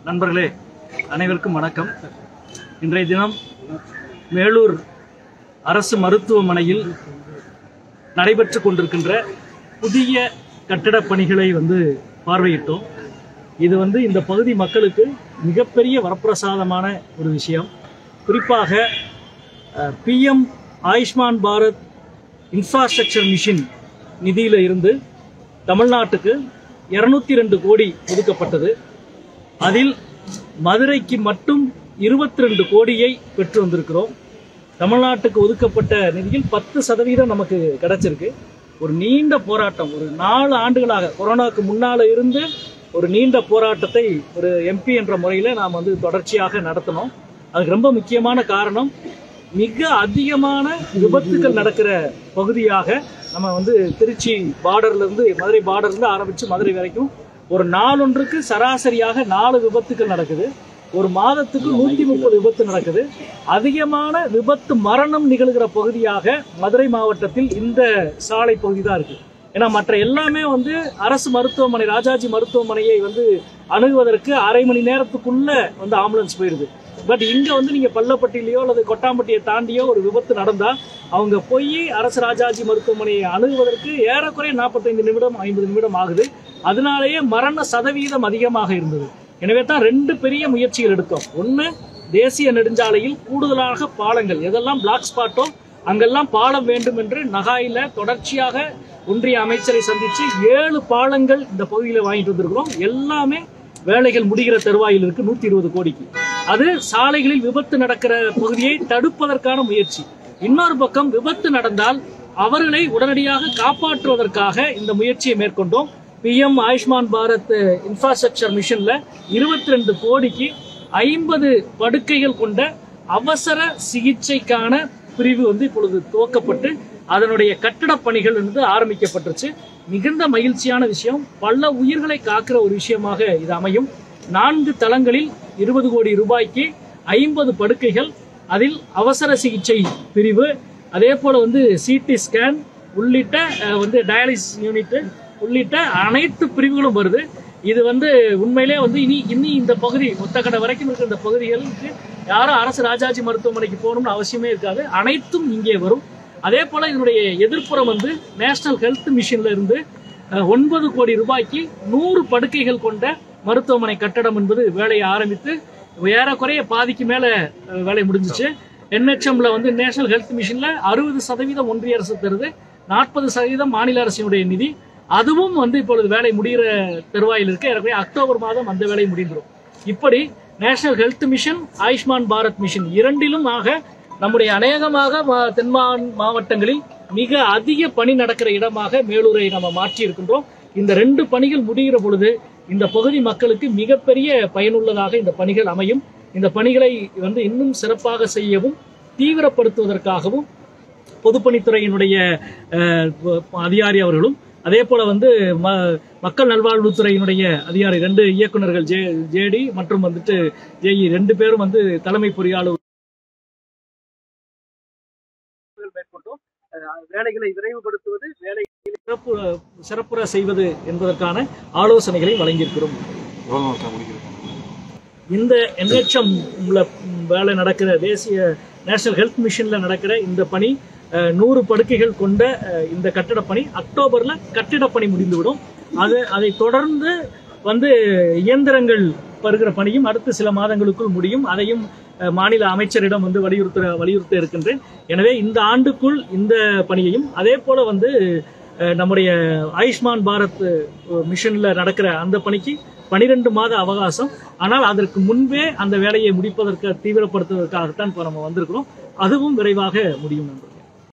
நண்பர்களே அனைவருக்கும் வணக்கம் இன்றைய தினம் மேலூர் அரசு மருத்துவமனையில் நடைபெற்று கொண்டிருக்கின்ற புதிய கட்டடப் பணிகளை வந்து பார்வையிட்டோம் இது வந்து இந்த பகுதி மக்களுக்கு மிகப்பெரிய வரப்பிரசாதமான ஒரு விஷயம் குறிப்பாக PM Ayushman Bharat infrastructure mission நிதியில இருந்து தமிழ்நாட்டுக்கு இருநூத்தி ரெண்டு கோடி ஒதுக்கப்பட்டது அதில் மதுரைக்கு மட்டும் இருபத்தி ரெண்டு கோடியை பெற்று வந்திருக்கிறோம் தமிழ்நாட்டுக்கு ஒதுக்கப்பட்ட நிதியில் பத்து சதவீதம் நமக்கு கிடைச்சிருக்கு ஒரு நீண்ட போராட்டம் ஒரு நாலு ஆண்டுகளாக கொரோனாவுக்கு முன்னால இருந்து ஒரு நீண்ட போராட்டத்தை ஒரு எம்பி என்ற முறையில் நாம் வந்து தொடர்ச்சியாக நடத்தினோம் அதுக்கு ரொம்ப முக்கியமான காரணம் மிக அதிகமான விபத்துகள் நடக்கிற பகுதியாக நம்ம வந்து திருச்சி பார்டர்ல இருந்து மதுரை பார்டர்ல இருந்து ஆரம்பிச்சு மதுரை வரைக்கும் ஒரு நாளொன்றுக்கு சராசரியாக நாலு விபத்துகள் நடக்குது ஒரு மாதத்துக்கு நூத்தி முப்பது விபத்து நடக்குது அதிகமான விபத்து மரணம் நிகழ்கிற பகுதியாக மதுரை மாவட்டத்தில் இந்த சாலை பகுதி தான் இருக்கு ஏன்னா மற்ற எல்லாமே வந்து அரசு மருத்துவமனை ராஜாஜி மருத்துவமனையை வந்து அணுகுவதற்கு அரை மணி நேரத்துக்குள்ள வந்து ஆம்புலன்ஸ் போயிடுது பட் இங்க வந்து நீங்க பள்ளப்பட்டியிலையோ அல்லது கொட்டாம்பட்டியை தாண்டியோ ஒரு விபத்து நடந்தா அவங்க போய் அரசு ராஜாஜி மருத்துவமனையை அணுகுவதற்கு ஏறக்குறைய நாற்பத்தைந்து நிமிடம் ஐம்பது நிமிடம் ஆகுது அதனாலேயே மரண சதவீதம் அதிகமாக இருந்தது எனவே தான் ரெண்டு பெரிய முயற்சிகள் எடுத்தோம் ஒன்று தேசிய நெடுஞ்சாலையில் கூடுதலாக பாலங்கள் எதெல்லாம் பிளாக் ஸ்பாட்டோ அங்கெல்லாம் பாலம் வேண்டும் என்று நகாயில தொடர்ச்சியாக ஒன்றிய அமைச்சரை சந்திச்சு ஏழு பாலங்கள் இந்த பகுதியில் வாங்கிட்டு வந்திருக்கிறோம் எல்லாமே வேலைகள் முடிகிற தருவாயில் இருக்கு நூத்தி இருபது கோடிக்கு அது சாலைகளில் விபத்து நடக்கிற பகுதியை தடுப்பதற்கான முயற்சி இன்னொரு பக்கம் விபத்து நடந்தால் அவர்களை உடனடியாக காப்பாற்றுவதற்காக இந்த முயற்சியை மேற்கொண்டோம் பிஎம் ஆயுஷ்மான் பாரத் இன்ஃப்ராஸ்ட்ரக்சர் மிஷன்ல இருபத்தி ரெண்டு கோடிக்கு ஐம்பது படுக்கைகள் கொண்ட அவசர சிகிச்சைக்கான பிரிவு வந்து இப்பொழுது துவக்கப்பட்டு அதனுடைய கட்டடப் பணிகள் வந்து ஆரம்பிக்கப்பட்டுருச்சு மிகுந்த மகிழ்ச்சியான விஷயம் பல உயிர்களை காக்கிற ஒரு விஷயமாக இது அமையும் நான்கு தளங்களில் இருபது கோடி ரூபாய்க்கு ஐம்பது படுக்கைகள் அதில் அவசர சிகிச்சை பிரிவு அதே போல வந்து சிடி ஸ்கேன் உள்ளிட்ட அஹ், வந்து டயாலிசிஸ் யூனிட் உள்ளிட்ட அனைத்து பிரிவுகளும் வருது இது வந்து உண்மையிலே வந்து இனி இனி இந்த பகுதி ஒத்தக்கடை வரைக்கும் இருக்கிற இந்த பகுதிகளுக்கு யாரும் அரசு ராஜாஜி மருத்துவமனைக்கு போகணும்னு அவசியமே இருக்காது அனைத்தும் இங்கே வரும் அதே போல இதனுடைய எதிர்ப்புறம் வந்து நேஷனல் ஹெல்த் மிஷன்ல இருந்து அஹ், ஒன்பது கோடி ரூபாய்க்கு நூறு படுக்கைகள் கொண்ட மருத்துவமனை கட்டடம் என்பது வேலையை ஆரம்பித்து ஏறக்குறைய பாதிக்கு மேல அஹ், வேலை முடிஞ்சிச்சு என்ஹெச்எம்ல வந்து நேஷனல் ஹெல்த் மிஷன்ல அறுபது சதவீதம் ஒன்றிய அரசு தருது நாற்பது சதவீதம் மாநில அரசினுடைய நிதி அதுவும் வந்து இப்பொழுது வேலை முடிகிற தருவாயில் இருக்கு ஏறக்குறைய அக்டோபர் மாதம் அந்த வேலை முடிந்துடும் இப்படி national health mission Ayushman Bharat mission இரண்டிலும் ஆக நம்முடைய அநேகமாக மா- தென் மா- மாவட்டங்களில் மிக அதிக பணி நடக்கிற இடமாக மேலூரை நம்ம மாற்றி இருக்கின்றோம் இந்த ரெண்டு பணிகள் முடிகிற பொழுது இந்த பகுதி மக்களுக்கு மிகப்பெரிய பயனுள்ளதாக இந்த பணிகள் அமையும் இந்த பணிகளை வந்து இன்னும் சிறப்பாக செய்யவும் தீவிரப்படுத்துவதற்காகவும் பொதுப்பணித்துறையினுடைய அஹ், அதிகாரி அவர்களும் அதே போல வந்து ம- மக்கள் நல்வாழ்வுத்துறையினுடைய அதிகாரி ரெண்டு இயக்குனர்கள் ஜே ஜேடி மற்றும் வந்துட்டு ஜேஇ ரெண்டு பேரும் வந்து தலைமை பொறியாளர் மேற்கொண்டோம் அஹ், வேலைகளை விரைவுபடுத்துவது வேலை சிறப்பு சிறப்புற செய்வது என்பதற்கான ஆலோசனைகளை வழங்கியிருக்கிறோம் எவ்வளோ நாள் சார் முடிக்கிறது இந்த என்ஹெச்எம் வேலை நடக்கிற தேசிய நேஷனல் ஹெல்த் மிஷன்ல நடக்கிற இந்த பணி அஹ், நூறு படுக்கைகள் கொண்ட அஹ், இந்த கட்டடப் பணி அக்டோபர்ல கட்டிடப் பணி முடிந்துவிடும் அது அதை தொடர்ந்து வந்து இயந்திரங்கள் வருகிற பணியும் அடுத்த சில மாதங்களுக்குள் முடியும் அதையும் அஹ், மாநில அமைச்சரிடம் வந்து வலியுறுத்த வலியுறுத்த இருக்கின்றேன் எனவே இந்த ஆண்டுக்குள் இந்த பணியையும் அதே போல வந்து அஹ், நம்முடைய ஆயுஷ்மான் பாரத் அஹ், மிஷன்ல நடக்கிற அந்த பணிக்கு பனிரெண்டு மாத அவகாசம் ஆனால் அதற்கு முன்பே அந்த வேலையை முடிப்பதற்கு தீவிரப்படுத்துவதற்காகத்தான் இப்போ நம்ம வந்திருக்கிறோம் அதுவும் விரைவாக முடியும் நண்பர்களே